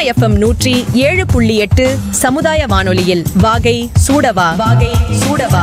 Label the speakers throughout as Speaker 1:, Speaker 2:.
Speaker 1: FM நூற்றி ஏழு புள்ளி எட்டு சமுதாய வானொலியில் வாகை சூடவா வாகை சூடவா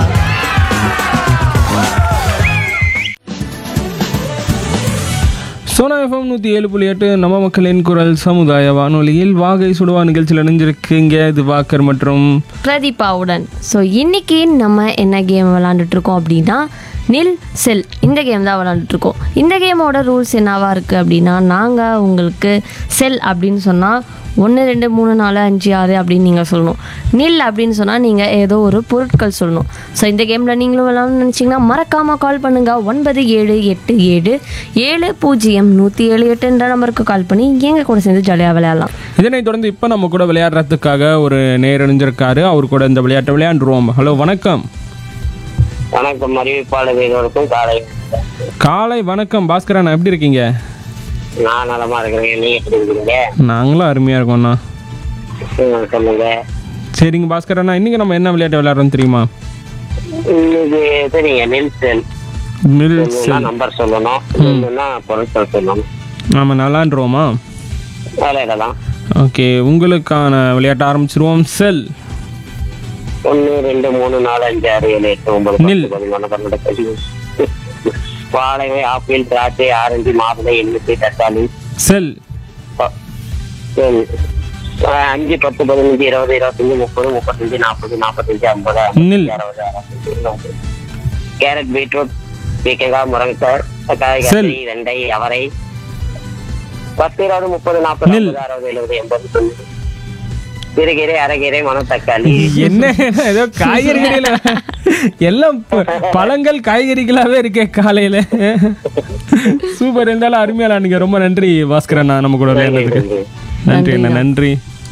Speaker 2: சோனா எஃப்எம் நூற்றி ஏழு புள்ளி எட்டு நம்ம மக்களின் குரல் சமுதாய வானொலியில் வாகை சுடுவா நிகழ்ச்சியில் இணைஞ்சிருக்கீங்க திவாகர் மற்றும்
Speaker 3: பிரதீபாவுடன் ஸோ இன்னைக்கு நம்ம என்ன கேம் விளாண்டுட்டு இருக்கோம் அப்படின்னா நில் செல் இந்த கேம் தான் விளாண்டுட்டு இருக்கோம் இந்த கேமோட ரூல்ஸ் என்னவா இருக்குது அப்படின்னா நாங்கள் உங்களுக்கு செல் அப்படின்னு சொன்னால் ஒன்று ரெண்டு மூணு நாலு அஞ்சு ஆறு அப்படின்னு நீங்கள் சொல்லணும் நில் அப்படின்னு சொன்னால் நீங்கள் ஏதோ ஒரு பொருட்கள் சொல்லணும் ஸோ இந்த கேமில் நீங்களும் விளாடணும்னு நினச்சிங்கன்னா மறக்காமல் கால் பண்ணுங்கள் ஒன்பது ஏழு எட்டு ஏழு ஏழு பூஜ்ஜியம் நூற்றி ஏழு எட்டுன்ற நம்பருக்கு கால் பண்ணி எங்கள் கூட சேர்ந்து ஜாலியாக விளையாடலாம்
Speaker 2: இதனைத் தொடர்ந்து இப்போ நம்ம கூட விளையாடுறதுக்காக ஒரு நேர் இணைஞ்சிருக்காரு அவர் கூட இந்த விளையாட்டை விளையாண்டுருவோம் ஹலோ வணக்கம்
Speaker 4: வணக்கம் அறிவிப்பாளர் இருவருக்கும் காலை
Speaker 2: காலை வணக்கம் பாஸ்கரண்ணா எப்படி இருக்கீங்க
Speaker 4: நான் நலமா இருக்கிறேன் நீங்க எப்படி இருக்கீங்க
Speaker 2: நாங்களும் அருமையாக இருக்கோம்ண்ணா
Speaker 4: ம், சொல்லுங்க
Speaker 2: சரிங்க பாஸ்கரண்ணா இன்றைக்கி நம்ம என்ன விளையாட்டு விளையாடுறோம் தெரியுமா
Speaker 4: இன்னைக்கு சரிங்க நெல்சன்
Speaker 2: நில் செல்
Speaker 4: நம்பர் சொல்லணும் இல்லைன்னா பொருட்கள் சொல்லணும்
Speaker 2: நாம நல்லாண்டுருவோமா
Speaker 4: விளையாடலாம்
Speaker 2: ஓகே உங்களுக்கான விளையாட்ட ஆரம்பிச்சிருவோம் செல்
Speaker 4: ஒன்று ரெண்டு மூணு நாலு அஞ்சு ஆறு ஏழு எட்டு ஒன்பது
Speaker 2: நில்.
Speaker 4: பத்து பதினொன்று பன்னெண்டு பதிமூணு வாழை ஆப்பிள் திராட்சை ஆரஞ்சு மாதுளை எலுமிச்சை தக்காளி
Speaker 2: செல்
Speaker 4: ப- ம், அஹ், அஞ்சு பத்து பதினஞ்சு இருபது இருபத்தஞ்சு முப்பது முப்பத்தஞ்சு நாற்பது நாற்பத்தஞ்சு ஐம்பது
Speaker 2: நில்.
Speaker 4: அறுபது அறுபத்தஞ்சு எண்பது. கேரட் பீட்ரூட் பீக்கங்காய் முருங்கைக்காய் தக்காளி
Speaker 2: செல்.
Speaker 4: கத்திரி வெண்டை அவரை பத்து இருபது முப்பது நாற்பது
Speaker 2: நில்.
Speaker 4: ஐம்பது அறுபது எழுபது எண்பது தொண்ணூறு சிறுகீரை அரைக்கீரை மணத்தக்காளி
Speaker 2: என்ன ஏதோ காய்கறிகள எல்லாம் ப- பழங்கள் காய்கறிகளாவே இருக்கே காலையில சூப்பர் இருந்தாலும் அருமையா நீங்க ரொம்ப நன்றி பாஸ்கர் அண்ணா நம்ம கூட விளையாடுறதுக்கு நன்றி அண்ணா நன்றி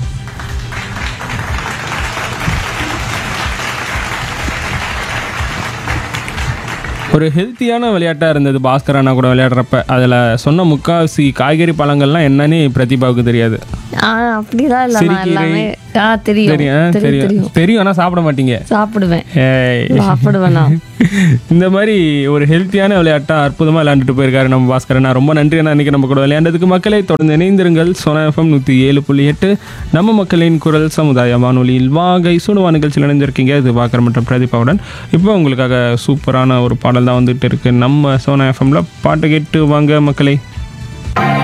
Speaker 2: ஒரு ஹெல்த்தியான விளையாட்டாக இருந்தது பாஸ்கர் அண்ணா கூட விளையாடுறப்ப அதில் சொன்ன முக்காவாசி காய்கறி பழங்கள்லாம் என்னன்னு பிரதிபாவுக்கு தெரியாது
Speaker 3: ஆ அப்படிலாம் இல்லை நான்
Speaker 2: சிறுகீரை.
Speaker 3: எல்லாமே ஆ தெரியும்
Speaker 2: தெரியும்
Speaker 3: தெரியும்
Speaker 2: தெரியும்
Speaker 3: தெரியும்
Speaker 2: தெரியும் ஆனால் சாப்பிட மாட்டீங்க
Speaker 3: சாப்பிடுவேன்
Speaker 2: ஏய்.
Speaker 3: சாப்பிடுவேனா
Speaker 2: இந்த மாதிரி ஒரு ஹெல்த்தியான விளையாட்டா அற்புதமா விளையாண்டுட்டு போயிருக்காரு நம்ம பாஸ்கரன் ரொம்ப நன்றி அண்ணா இன்னைக்கு நம்ம கூட விளையாண்டதுக்கு மக்களை தொடர்ந்து இணைந்திருங்கள் சோனா எஃப்எம் நூற்றி ஏழு புள்ளி எட்டு நம்ம மக்களின் குரல் சமுதாய வானொலியில் வாகை சுடுவா நிகழ்ச்சியில் இணைந்திருக்கீங்க இது பாக்கர் மற்றும் பிரதீபாவுடன் இப்போ உங்களுக்காக சூப்பரான ஒரு பாடல் தான் வந்துட்டு இருக்கு நம்ம சோனா எஃப்எம்ல பாட்டு கேட்டு வாங்க மக்களை